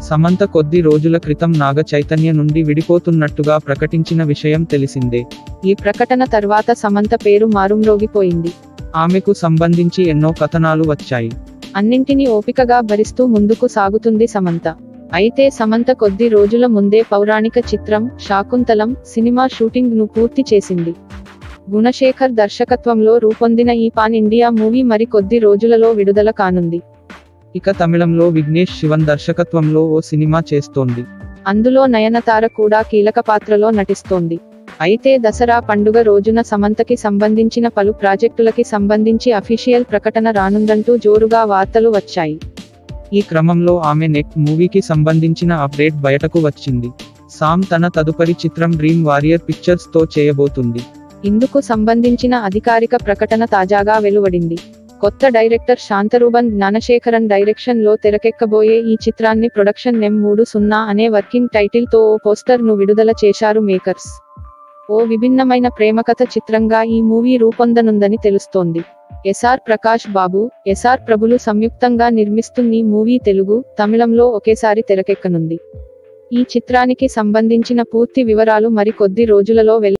సమంత కొద్ది రోజుల క్రితం నాగ చైతన్య నుండి విడిపోతున్నట్టుగా ప్రకటించిన విషయం తెలిసిందే ఈ ప్రకటన తర్వాత సమంత పేరు మారుమ్రోగిపోయింది ఆమెకు సంబంధించి ఎన్నో కథనాలు వచ్చాయి అన్నింటినీ ఓపికగా భరిస్తూ ముందుకు సాగుతుంది సమంత అయితే సమంత కొద్ది రోజుల ముందే పౌరాణిక చిత్రం శాకుంతలం సినిమా షూటింగ్ ను పూర్తి చేసింది గుణశేఖర్ దర్శకత్వంలో రూపొందిన ఈ పాన్ ఇండియా మూవీ మరి కొద్ది రోజులలో విడుదల కానుంది ఇక తమిళంలో విఘ్నేష్ శివన్ దర్శకత్వంలో ఓ సినిమా చేస్తోంది అందులో నయనతార కూడా కీలక పాత్రలో నటిస్తోంది అయితే దసరా పండుగ రోజున సమంతకి సంబంధించిన పలు ప్రాజెక్టులకి సంబంధించి అఫీషియల్ ప్రకటన రానుందంటూ జోరుగా వార్తలు వచ్చాయి ఈ క్రమంలో ఆమె నెక్స్ట్ మూవీకి సంబంధించిన అప్డేట్ బయటకు వచ్చింది సామ్ తన తదుపరి చిత్రం డ్రీమ్ వారియర్ పిక్చర్స్ తో చేయబోతుంది ఇందుకు సంబంధించిన అధికారిక ప్రకటన తాజాగా వెలువడింది కొత్త డైరెక్టర్ శాంతరూబన్ జ్ఞానశేఖరన్ డైరెక్షన్ లో తెరకెక్కబోయే ఈ చిత్రాన్ని ప్రొడక్షన్ ఎం మూడు సున్నా అనే వర్కింగ్ టైటిల్ తో ఓ పోస్టర్ ను విడుదల చేశారు మేకర్స్ ఓ విభిన్నమైన ప్రేమకథ చిత్రంగా ఈ మూవీ రూపొందనుందని తెలుస్తోంది ఎస్ఆర్ ప్రకాష్ బాబు ఎస్ఆర్ ప్రభులు సంయుక్తంగా నిర్మిస్తున్న ఈ మూవీ తెలుగు తమిళంలో ఒకేసారి తెరకెక్కనుంది ఈ చిత్రానికి సంబంధించిన పూర్తి వివరాలు మరి కొద్ది రోజులలో వెల్